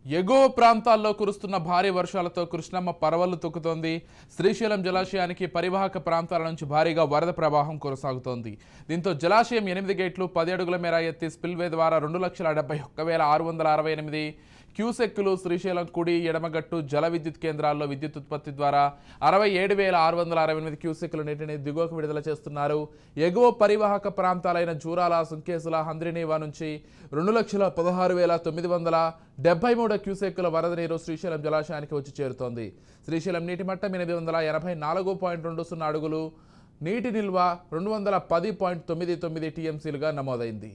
ఎగువ ప్రాంతాల్లో కురుస్తున్న భారీ వర్షాలతో కృష్ణమ్మ పరవళ్లు తొక్కుతోంది శ్రీశైలం జలాశయానికి పరివాహక ప్రాంతాల నుంచి భారీగా వరద ప్రవాహం కొనసాగుతోంది దీంతో జలాశయం ఎనిమిది గేట్లు పది అడుగుల మేర ఎత్తి స్పిల్వే ద్వారా రెండు లక్షల డెబ్బై ఒక్క వేల ఆరు వందల అరవై ఎనిమిది క్యూసెక్కులు శ్రీశైలం కుడి ఎడమగట్టు జల విద్యుత్ కేంద్రాల్లో విద్యుత్ ఉత్పత్తి ద్వారా అరవై ఏడు వేల ఆరు వందల అరవై ఎనిమిది క్యూసెక్కుల నీటిని దిగువకు విడుదల చేస్తున్నారు ఎగువ పరివాహక ప్రాంతాలైన జూరాల సుంకేసుల హంద్రినీవా నుంచి రెండు లక్షల పదహారు వేల తొమ్మిది వందల డెబ్బై మూడు క్యూసెక్కుల వరద నీరు శ్రీశైలం జలాశయానికి వచ్చి చేరుతోంది శ్రీశైలం నీటి మట్టం ఎనిమిది వందల ఎనభై నాలుగు పాయింట్ రెండు సున్నా అడుగులు నీటి నిల్వ రెండు వందల పది పాయింట్ తొమ్మిది తొమ్మిది టీఎంసీలుగా నమోదైంది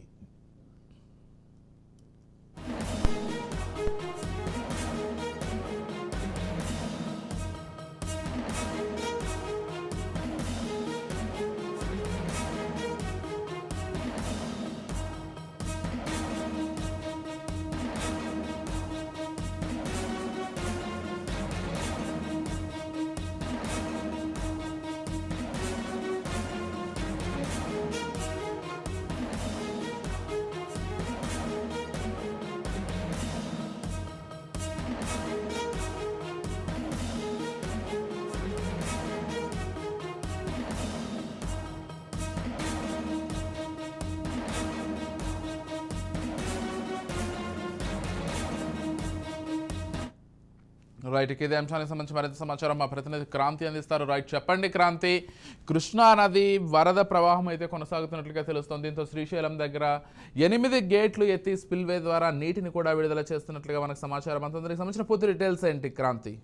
రైట్ ఇక ఇదే అంశానికి సంబంధించి మరింత సమాచారం మా ప్రతినిధి క్రాంతి అందిస్తారు రైట్ చెప్పండి క్రాంతి కృష్ణా నది వరద ప్రవాహం అయితే కొనసాగుతున్నట్లుగా తెలుస్తోంది దీంతో శ్రీశైలం దగ్గర ఎనిమిది గేట్లు ఎత్తి స్పిల్వే ద్వారా నీటిని కూడా విడుదల చేస్తున్నట్లుగా మనకు సమాచారం అంత దానికి సంబంధించిన పూర్తి డీటెయిల్స్ ఏంటి క్రాంతి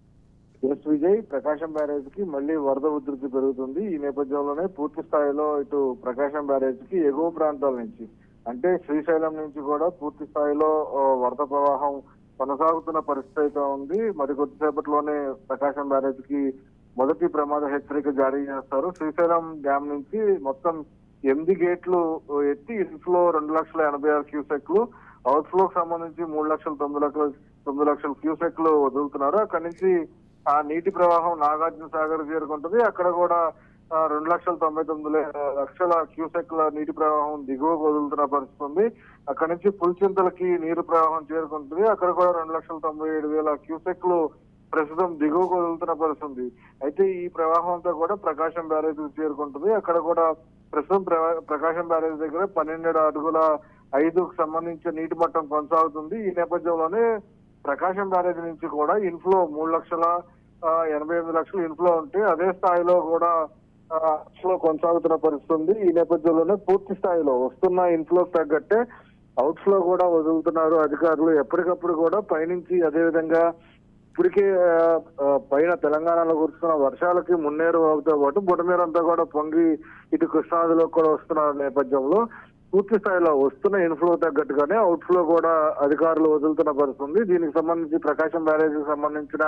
ఎస్ విజయ్ ప్రకాశం బ్యారేజ్ కి మళ్ళీ వరద ఉధృతి పెరుగుతుంది ఈ నేపథ్యంలోనే పూర్తి స్థాయిలో ఇటు ప్రకాశం బ్యారేజ్ కి ఎగువ ప్రాంతాల నుంచి అంటే శ్రీశైలం నుంచి కూడా పూర్తి స్థాయిలో ఆ, వరద ప్రవాహం కొనసాగుతున్న పరిస్థితి అయితే ఉంది మరి కొద్దిసేపట్లోనే ప్రకాశం బ్యారేజ్ కి మొదటి ప్రమాద హెచ్చరిక జారీ చేస్తారు శ్రీశైలం డ్యామ్ నుంచి మొత్తం ఎనిమిది గేట్లు ఎత్తి ఇన్ఫ్లో రెండు లక్షల ఎనభై ఆరు క్యూసెక్లు అవుట్ ఫ్లో సంబంధించి మూడు లక్షల తొమ్మిది లక్షల తొమ్మిది లక్షల క్యూసెక్లు వదులుతున్నారు అక్కడి నుంచి ఆ నీటి ప్రవాహం నాగార్జున సాగర్ చేరుకుంటుంది అక్కడ కూడా ఆ, రెండు లక్షల తొంభై తొమ్మిది లే- లక్షల క్యూసెక్ల నీటి ప్రవాహం దిగువకు వదులుతున్న పరిస్థితి ఉంది అక్కడ నుంచి పులిచింతలకి నీరు ప్రవాహం చేరుకుంటుంది అక్కడ కూడా రెండు లక్షల తొంభై ఏడు వేల క్యూసెక్లు ప్రస్తుతం దిగువకు వదులుతున్న పరిస్థితి ఉంది అయితే ఈ ప్రవాహం అంతా కూడా ప్రకాశం బ్యారేజ్ చేరుకుంటుంది అక్కడ కూడా ప్రస్తుతం ప్ర- ప్రకాశం బ్యారేజ్ దగ్గర పన్నెండు అడుగుల ఐదుకు సంబంధించిన నీటి మట్టం కొనసాగుతుంది ఈ నేపథ్యంలోనే ప్రకాశం బ్యారేజ్ నుంచి కూడా ఇన్ఫ్లో మూడు లక్షల ఆ, ఎనభై ఎనిమిది లక్షలు ఇన్ఫ్లో ఉంటే అదే స్థాయిలో కూడా ఫ్లో కొనసాగుతున్న పరిస్థితి ఉంది ఈ నేపథ్యంలోనే పూర్తి స్థాయిలో వస్తున్న ఇన్ఫ్లో తగ్గట్టే అవుట్ ఫ్లో కూడా వదులుతున్నారు అధికారులు ఎప్పటికప్పుడు కూడా పైనుంచి అదే విధంగా ఇప్పటికే ఆ, ఆ, పైన తెలంగాణలో కురుస్తున్న వర్షాలకి మున్నేరు వాగుతో పాటు బుడమేరంతా కూడా పొంగి ఇటు కృష్ణానదిలో కూడా వస్తున్న నేపథ్యంలో పూర్తి స్థాయిలో వస్తున్న ఇన్ఫ్లో తగ్గట్టుగానే అవుట్ ఫ్లో కూడా అధికారులు వదులుతున్న పరిస్థితి ఉంది దీనికి సంబంధించి ప్రకాశం బ్యారేజీకి సంబంధించిన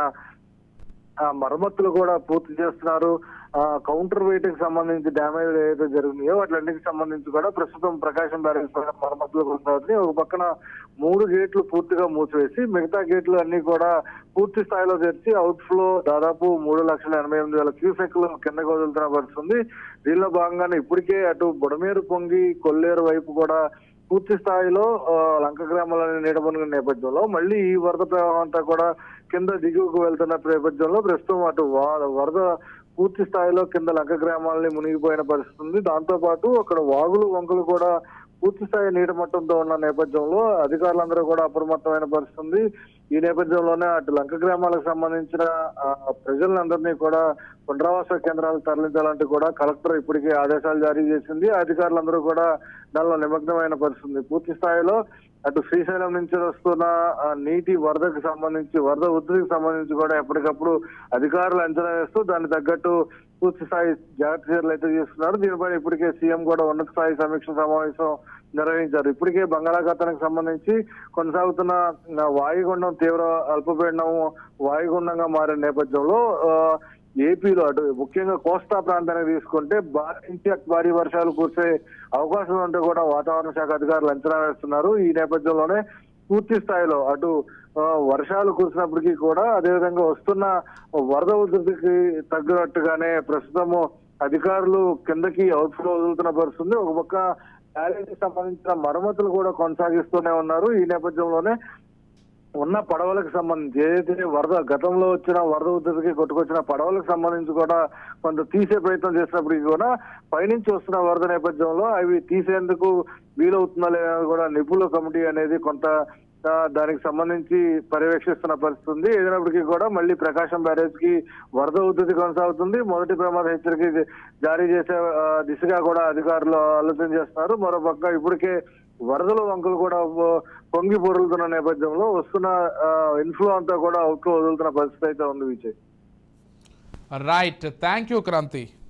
ఆ మరమ్మతులు కూడా పూర్తి చేస్తున్నారు ఆ కౌంటర్ వెయిట్ కి సంబంధించి డ్యామేజ్ ఏదైతే జరిగినాయో వాటికి సంబంధించి కూడా ప్రస్తుతం ప్రకాశం బ్యారేజ్ పైన మరమ్మతులు కొనసాగుతున్నాయి ఒక పక్కన మూడు గేట్లు పూర్తిగా మూసివేసి మిగతా గేట్లు అన్ని కూడా పూర్తి స్థాయిలో తెరిచి అవుట్ ఫ్లో దాదాపు మూడు లక్షల ఎనభై ఎనిమిది వేల క్యూసెక్లు కిందకు వదులుతున్న పరిస్థితుంది దీనిలో భాగంగానే ఇప్పటికే అటు బుడమేరు పొంగి కొల్లేరు వైపు కూడా పూర్తి స్థాయిలో ఆ, లంక గ్రామాలను నీడబొనిన నేపథ్యంలో మళ్ళీ ఈ వరద ప్రవాహం అంతా కూడా కింద దిగువకు వెళ్తున్న నేపథ్యంలో ప్రస్తుతం అటు వా- వరద పూర్తి స్థాయిలో కింద లంక గ్రామాలని మునిగిపోయిన పరిస్థితి ఉంది దాంతో పాటు అక్కడ వాగులు వంకలు కూడా పూర్తి స్థాయి నీటి మట్టంతో ఉన్న నేపథ్యంలో అధికారులందరూ కూడా అప్రమత్తమైన పరిస్థితి ఉంది ఈ నేపథ్యంలోనే అటు లంక గ్రామాలకు సంబంధించిన ఆ, ప్రజలందరినీ కూడా పునరావాస కేంద్రాలకు తరలించాలంటూ కూడా కలెక్టర్ ఇప్పటికే ఆదేశాలు జారీ చేసింది అధికారులందరూ కూడా దానిలో నిమగ్నమైన పరిస్థితి ఉంది. పూర్తి స్థాయిలో అటు శ్రీశైలం నుంచి వస్తున్న ఆ, నీటి వరదకు సంబంధించి వరద ఉధృతికి సంబంధించి కూడా ఎప్పటికప్పుడు అధికారులు అంచనా వేస్తూ దానికి తగ్గట్టు పూర్తి స్థాయి జాగ్రత్త చర్యలు అయితే తీసుకున్నారు దీనిపైన ఇప్పటికే సీఎం కూడా ఉన్నత స్థాయి సమీక్ష సమావేశం నిర్వహించారు ఇప్పటికే బంగాళాఖాతానికి సంబంధించి కొనసాగుతున్న ఆ, వాయుగుండం తీవ్ర అల్పపీడనం వాయుగుండంగా మారిన నేపథ్యంలో ఆ, ఏపీలో అటు ముఖ్యంగా కోస్తా ప్రాంతానికి తీసుకుంటే భారీ నుంచి అతి భారీ వర్షాలు కురిసే అవకాశం ఉంటే కూడా వాతావరణ శాఖ అధికారులు అంచనా వేస్తున్నారు ఈ నేపథ్యంలోనే పూర్తి స్థాయిలో అటు ఆ, వర్షాలు కురిసినప్పటికీ కూడా అదేవిధంగా వస్తున్న వరద ఉధృతికి తగ్గినట్టుగానే ప్రస్తుతము అధికారులు కిందకి అవుట్ ఫ్లో వదులుతున్న పరిస్థితుంది ఒక పక్క బ్యారేజీకి సంబంధించిన మరమ్మతులు కూడా కొనసాగిస్తూనే ఉన్నారు ఈ నేపథ్యంలోనే ఉన్న పడవలకు సంబంధించి ఏదైతే వరద గతంలో వచ్చిన వరద ఉద్ధృతికి కొట్టుకొచ్చిన పడవలకు సంబంధించి కూడా కొంత తీసే ప్రయత్నం చేసినప్పటికీ కూడా పైనుంచి వస్తున్న వరద నేపథ్యంలో అవి తీసేందుకు వీలవుతుందా లేదా కూడా నిపుణుల కమిటీ అనేది కొంత ఆ, దానికి సంబంధించి పర్యవేక్షిస్తున్న పరిస్థితి ఉంది ఏదైనప్పటికీ కూడా మళ్ళీ ప్రకాశం బ్యారేజ్ కి వరద ఉద్ధృతి కొనసాగుతుంది మొదటి ప్రమాద హెచ్చరిక జారీ చేసే ఆ, దిశగా కూడా అధికారులు ఆలోచన చేస్తున్నారు మరోపక్క ఇప్పటికే వరదల వంకలు కూడా పొ- పొంగి పొరులుతున్న నేపథ్యంలో వస్తున్న ఇన్ఫ్లో అంతా కూడా అవుట్లో వదులుతున్న పరిస్థితి అయితే ఉంది Vijay right thank you Kranti